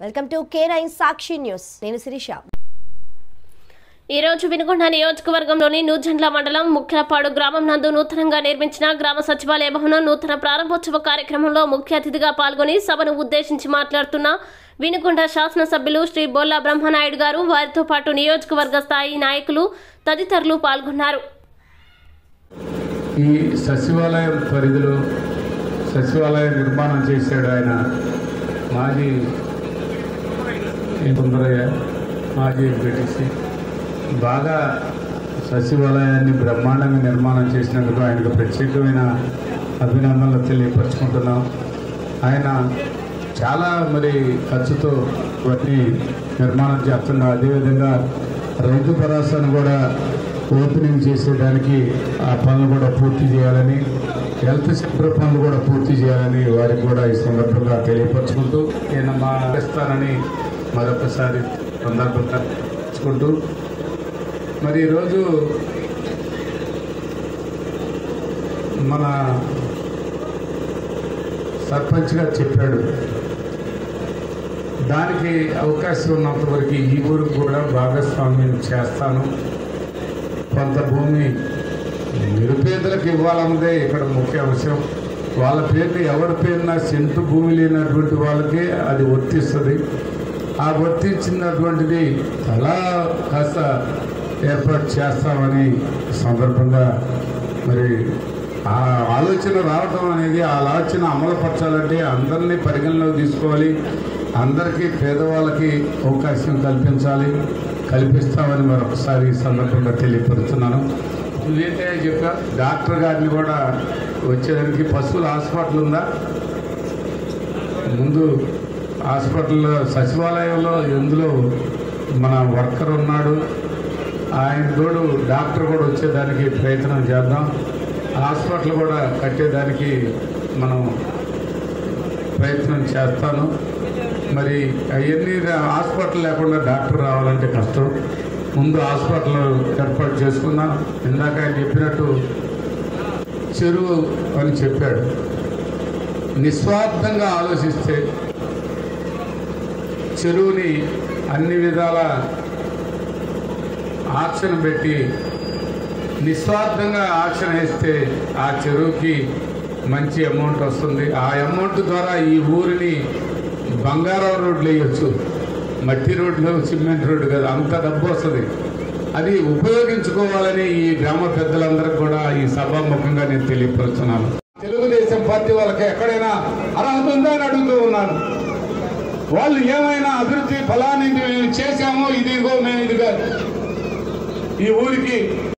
welcome to K nine Sakshi news నేను శిరీష ఈ రోజు వినుకొండ నియోజకవర్గంలోని నూజెండ్ల మండలం ముఖ్యపాడు గ్రామం నందు నూతనంగా నిర్మించిన గ్రామ సచివాలయ భవనం నూతన ప్రారంభోత్సవ కార్యక్రమంలో ముఖ్య అతిథిగా పాల్గొని సభను ఉద్దేశించి మాట్లాడుతున్న వినుకొండ శాసనసభ్యులు శ్రీ బొల్లా బ్రహ్మనాయుడు గారు వారితో పాటు నియోజకవర్గ స్థాయి నాయకులు తదితరులు పాల్గొన్నారు ఈ సచివాలయం పరిధిలో సచివాలయ నిర్మాణం చేశాడు ఆయన మాజీ సుందరయ్య మాజీ ఎంపీటీసీ బాగా సచివాలయాన్ని బ్రహ్మాండంగా నిర్మాణం చేసినందుకు ఆయనకు ప్రత్యేకమైన అభినందనలు తెలియపరుచుకుంటున్నాం ఆయన చాలా మరి ఖర్చుతో వాటిని నిర్మాణం చేస్తున్నారు అదేవిధంగా రైతు భరోసాను కూడా ఓపెనింగ్ చేసేదానికి ఆ పనులు కూడా పూర్తి చేయాలని హెల్త్ సెంటర్ పనులు కూడా పూర్తి చేయాలని వారికి కూడా ఈ సందర్భంగా తెలియపరచుకుంటూ నేను మా ఇస్తానని మరొకసారి సందర్భంగా తెలుసుకుంటూ మరి ఈరోజు మన సర్పంచ్ గారు చెప్పాడు దానికి అవకాశం ఉన్నంత వరకు ఈ ఊరికి కూడా భాగస్వామ్యం చేస్తాను కొంత భూమి నిరుపేదలకు ఇవ్వాలన్నదే ఇక్కడ ముఖ్య అంశం వాళ్ళ పేరుని ఎవరి పేరున సెంటు భూమి లేనటువంటి వాళ్ళకి అది వర్తిస్తుంది ఆ వర్తించినటువంటిది చాలా కాస్త ఏర్పాటు చేస్తామని సందర్భంగా మరి ఆ ఆలోచన రావటం అనేది ఆ ఆలోచన అమలుపరచాలంటే అందరినీ పరిగణలోకి తీసుకోవాలి అందరికీ పేదవాళ్ళకి అవకాశం కల్పించాలి కల్పిస్తామని మరొకసారి ఈ సందర్భంగా తెలియపరుస్తున్నాను నువ్వేంటే చెప్పా డాక్టర్ గారిని కూడా వచ్చేదానికి పశువుల హాస్పిటల్ ఉందా ముందు హాస్పిటల్లో సచివాలయంలో ఎందులో మన వర్కర్ ఉన్నాడు ఆయన తోడు డాక్టర్ కూడా వచ్చేదానికి ప్రయత్నం చేద్దాం హాస్పిటల్ కూడా కట్టేదానికి మనం ప్రయత్నం చేస్తాను మరి అవన్నీ హాస్పిటల్ లేకుండా డాక్టర్ రావాలంటే కష్టం ముందు హాస్పిటల్ ఏర్పాటు చేసుకుందాం ఇందాక ఆయన చెప్పినట్టు చెరువు అని చెప్పాడు నిస్వార్థంగా ఆలోచిస్తే చెరువుని అన్ని విధాల ఆక్షన్ పెట్టి నిస్వార్థంగా ఆక్షన్ వేస్తే ఆ చెరువుకి మంచి అమౌంట్ వస్తుంది ఆ అమౌంట్ ద్వారా ఈ ఊరిని బంగారం రోడ్లు వేయొచ్చు మట్టి రోడ్లు సిమెంట్ రోడ్డు కదా అంత డబ్బు వస్తుంది అది ఉపయోగించుకోవాలని ఈ గ్రామ పెద్దలందరికీ కూడా ఈ సభాముఖంగా నేను తెలియపరుస్తున్నాను తెలుగుదేశం పార్టీ వాళ్ళకి ఎక్కడైనా అర్హత ఉందా అని అడుగుతూ ఉన్నాను వాళ్ళు ఏమైనా అభివృద్ధి ఫలాన్ని మేము చేశామో ఇదిగో మేము ఇదిగా ఈ ఊరికి